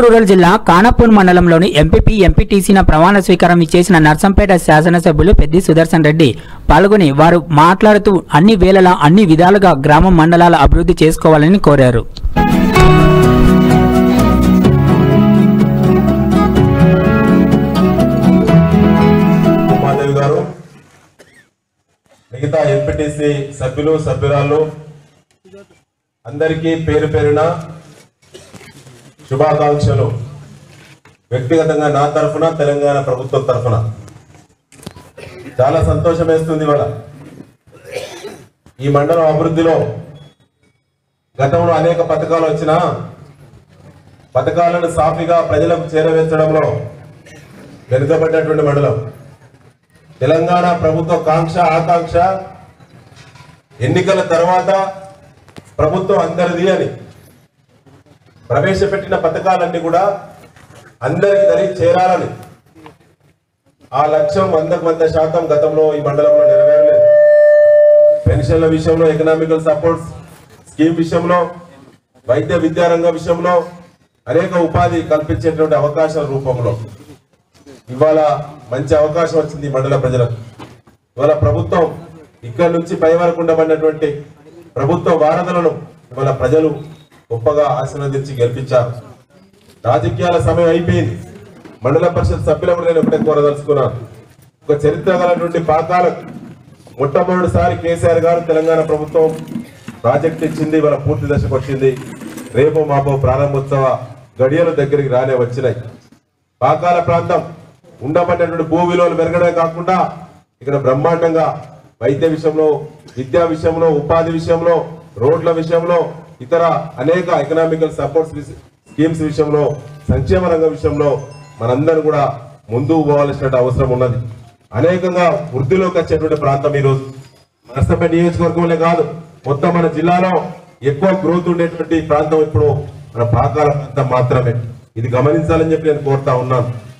Warangal rural జిల్లా కానపూర్ మండలంలోని MPP ఎంపీటీసీన ప్రమాణ స్వీకారం చేసిన నర్సంపేట శాసనసభ్యులు పెద్ది సుదర్శన్ రెడ్డి పాల్గొని వారు మాట్లాడుతూ అన్ని వేళలా అన్ని విధాలుగా గ్రామ మండలాల అభివృద్ధి చేసుకోవాలని కోరారు ఉమాదేవి గారు మిగతా ఎంపీటీసీ సభ్యులు సభ్యురాలు అందరికీ పేరు పేరున శుభాకాంక్షలు వ్యక్తిగతంగా నా తరఫున తెలంగాణ ప్రభుత్వం తరఫున చాలా సంతోషం వేస్తుంది ఇవాళ ఈ మండలం అభివృద్ధిలో గతంలో అనేక పథకాలు వచ్చినా పథకాలను సాఫీగా ప్రజలకు చేరవేర్చడంలో వెనుకబడ్డటువంటి మండలం తెలంగాణ ప్రభుత్వ కాంక్ష ఆకాంక్ష ఎన్నికల తర్వాత ప్రభుత్వం అందరిది అని ప్రవేశపెట్టిన పథకాలన్నీ కూడా అందరికి దరి చేరాలని ఆ లక్ష్యం వందకు వంద శాతం గతంలో ఈ మండలంలో నెరవేరలేదు పెన్షన్ల విషయంలో ఎకనామికల్ సపోర్ట్స్ స్కీమ్ విషయంలో వైద్య విద్యారంగ విషయంలో అనేక ఉపాధి కల్పించేటువంటి అవకాశాల రూపంలో ఇవాళ మంచి అవకాశం వచ్చింది ఈ మండల ప్రజలకు ఇవాళ ప్రభుత్వం ఇక్కడి నుంచి పై వరకు ఉండబడినటువంటి ప్రభుత్వ వారధులను ఇవాళ ప్రజలు గొప్పగా ఆశీర్వదించి గెలిపించారు రాజకీయాల సమయం అయిపోయింది మండల పరిషత్ సభ్యులకు నేను ఒకటే కోరదలుచుకున్నాను ఒక చరిత్ర గలటువంటి పాకాలకు మొట్టమొదటిసారి కేసీఆర్ గారు తెలంగాణ ప్రభుత్వం ప్రాజెక్ట్ ఇచ్చింది ఇవాళ పూర్తి దశకు వచ్చింది రేపు మాపో ప్రారంభోత్సవ గడియలు దగ్గరికి రానే వచ్చినాయి పాకాల ప్రాంతం ఉండబడినటువంటి భూ విలువలు పెరగడమే కాకుండా ఇక్కడ బ్రహ్మాండంగా వైద్య విషయంలో విద్యా విషయంలో ఉపాధి విషయంలో రోడ్ల విషయంలో ఇతర అనేక ఎకనామికల్ సపోర్ట్స్ స్కీమ్స్ విషయంలో సంక్షేమ రంగ విషయంలో మనందరం కూడా ముందుకు పోవాల్సిన అవసరం ఉన్నది అనేకంగా వృద్ధిలోకి వచ్చేటువంటి ప్రాంతం ఈరోజు నర్సంపేట నియోజకవర్గంలో కాదు మొత్తం మన జిల్లాలో ఎక్కువ గ్రోత్ ఉండేటువంటి ప్రాంతం ఇప్పుడు మన పాకాల ప్రాంతం మాత్రమే ఇది గమనించాలని చెప్పి నేను కోరుతా ఉన్నాను